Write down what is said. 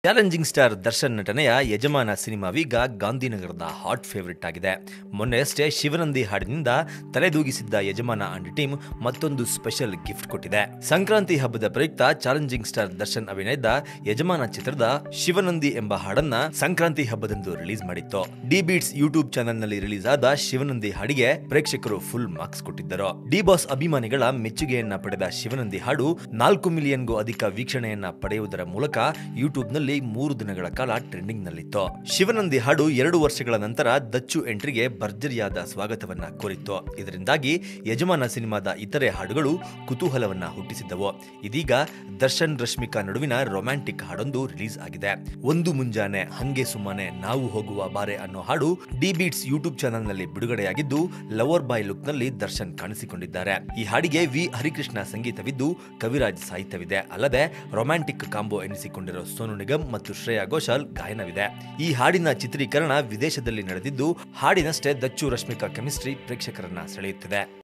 challenging star Darshan ನಟನೆಯ ಯಜಮಾನ ಸಿನಿಮಾವೀಗ ಗಾಂಧಿನಗರದ ಹಾಟ್ ಫೇವರಿಟ್ ಆಗಿದೆ ಮೊನ್ನೆ ಅಷ್ಟೇ ಶಿವನಂದಿ ಹಾಡಿನಿಂದ ತಲೆದೂಗಿಸಿದ್ದ ಯಜಮಾನ ಅಂಡ್ ಟೀಮ್ ಮತ್ತೊಂದು ಸ್ಪೆಷಲ್ ಗಿಫ್ಟ್ ಕೊಟ್ಟಿದೆ ಸಂಕ್ರಾಂತಿ ಹಬ್ಬದ ಪ್ರಯುಕ್ತ ಚಾಲೆಂಜಿಂಗ್ ಸ್ಟಾರ್ ದರ್ಶನ್ ಅಭಿನಯದ ಯಜಮಾನ ಚಿತ್ರದ ಶಿವನಂದಿ ಎಂಬ ಹಾಡನ್ನ ಸಂಕ್ರಾಂತಿ ಹಬ್ಬದಂದು ರಿಲೀಸ್ ಮಾಡಿತ್ತು ಡಿ ಬೀಟ್ಸ್ ಯೂಟ್ಯೂಬ್ ಚಾನೆಲ್ ನಲ್ಲಿ ರಿಲೀಸ್ ಆದ ಶಿವನಂದಿ ಹಾಡಿಗೆ ಪ್ರೇಕ್ಷಕರು ಫುಲ್ ಮಾರ್ಕ್ಸ್ ಕೊಟ್ಟಿದ್ದರು ಡಿ ಬಾಸ್ ಅಭಿಮಾನಿಗಳ ಮೆಚ್ಚುಗೆಯನ್ನ ಪಡೆದ ಶಿವನಂದಿ ಹಾಡು ನಾಲ್ಕು ಮಿಲಿಯನ್ಗೂ ಅಧಿಕ ವೀಕ್ಷಣೆಯನ್ನ ಪಡೆಯುವುದರ ಮೂಲಕ ಯೂಟ್ಯೂಬ್ ನಲ್ಲಿ ಮೂರು ದಿನಗಳ ಕಾಲ ಟ್ರೆಂಡಿಂಗ್ ನಲ್ಲಿತ್ತು ಶಿವನಂದಿ ಹಾಡು ಎರಡು ವರ್ಷಗಳ ನಂತರ ದಚ್ಚು ಎಂಟ್ರಿಗೆ ಭರ್ಜರಿಯಾದ ಸ್ವಾಗತವನ್ನ ಕೋರಿತ್ತು ಇದರಿಂದಾಗಿ ಯಜಮಾನ ಸಿನಿಮಾದ ಇತರೆ ಹಾಡುಗಳು ಕುತೂಹಲವನ್ನ ಹುಟ್ಟಿಸಿದ್ದವು ಇದೀಗ ದರ್ಶನ್ ರಶ್ಮಿಕಾ ನಡುವಿನ ರೊಮ್ಯಾಂಟಿಕ್ ಹಾಡೊಂದು ರಿಲೀಸ್ ಆಗಿದೆ ಒಂದು ಮುಂಜಾನೆ ಹಂಗೆ ಸುಮ್ಮನೆ ನಾವು ಹೋಗುವ ಬಾರೆ ಅನ್ನೋ ಹಾಡು ಡಿ ಬೀಟ್ಸ್ ಯೂಟ್ಯೂಬ್ ಚಾನೆಲ್ ನಲ್ಲಿ ಬಿಡುಗಡೆಯಾಗಿದ್ದು ಲವರ್ ಬಾಯ್ ಲುಕ್ ನಲ್ಲಿ ದರ್ಶನ್ ಕಾಣಿಸಿಕೊಂಡಿದ್ದಾರೆ ಈ ಹಾಡಿಗೆ ವಿ ಹರಿಕೃಷ್ಣ ಸಂಗೀತವಿದ್ದು ಕವಿರಾಜ್ ಸಾಹಿತ್ಯವಿದೆ ಅಲ್ಲದೆ ರೊಮ್ಯಾಂಟಿಕ್ ಕಾಂಬೋ ಎನಿಸಿಕೊಂಡಿರೋ ಸೋನು ನಿಗಮ್ ಮತ್ತು ಶ್ರೇಯಾ ಘೋಷಾಲ್ ಗಾಯನವಿದೆ ಈ ಹಾಡಿನ ಚಿತ್ರೀಕರಣ ವಿದೇಶದಲ್ಲಿ ನಡೆದಿದ್ದು ಹಾಡಿನಷ್ಟೇ ದಚ್ಚು ರಶ್ಮಿಕಾ ಕೆಮಿಸ್ಟ್ರಿ ಪ್ರೇಕ್ಷಕರನ್ನ ಸೆಳೆಯುತ್ತಿದೆ